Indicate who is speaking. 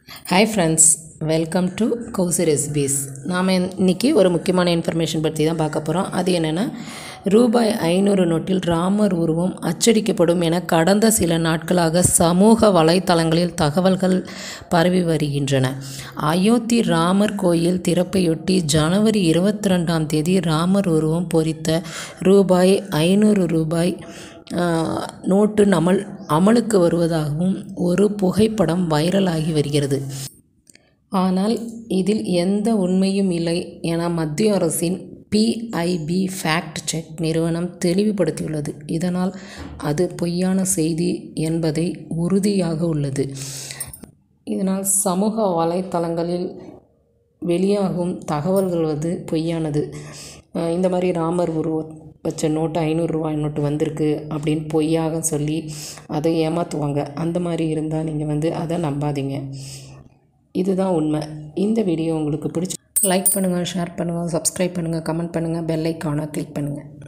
Speaker 1: hi friends welcome to Kousi recipes நாம் இன்றைக்கி ஒரு முக்கியமான இன்ஃபர்மேஷன் பற்றி தான் பார்க்க போகிறோம் அது என்னென்னா ரூபாய் ஐநூறு நோட்டில் ராமர் உருவம் அச்சடிக்கப்படும் என கடந்த சில நாட்களாக சமூக வலைத்தளங்களில் தகவல்கள் பரவி வருகின்றன அயோத்தி ராமர் கோயில் திறப்பையொட்டி ஜனவரி இருபத்தி ரெண்டாம் தேதி ராமர் உருவம் பொறித்த ரூபாய் ஐநூறு ரூபாய் ஆஹ், நோட்டு அமல் அமலுக்கு வருவதாகவும் ஒரு புகைப்படம் வைரலாகி வருகிறது ஆனால் இதில் எந்த உண்மையும் இல்லை என மத்திய அரசின் பிஐபி ஃபேக்ட் செக் நிறுவனம் தெளிவுபடுத்தியுள்ளது இதனால் அது பொய்யான செய்தி என்பதை உறுதியாக உள்ளது இதனால் சமூக வலைத்தளங்களில் வெளியாகும் தகவல்கள் வந்து பொய்யானது அஹ் இந்த மாதிரி ராமர் உருவ வச்ச நோட்டு ஐநூறுரூவாய் நோட்டு வந்திருக்கு அப்படின்னு பொய்யாக சொல்லி அதை ஏமாற்றுவாங்க அந்த மாதிரி இருந்தால் நீங்கள் வந்து அதை நம்பாதீங்க இதுதான் உண்மை இந்த வீடியோ உங்களுக்கு பிடிச்சி லைக் பண்ணுங்கள் ஷேர் பண்ணுங்கள் சப்ஸ்கிரைப் பண்ணுங்கள் கமெண்ட் பண்ணுங்கள் பெல் ஐக்கானை கிளிக் பண்ணுங்கள்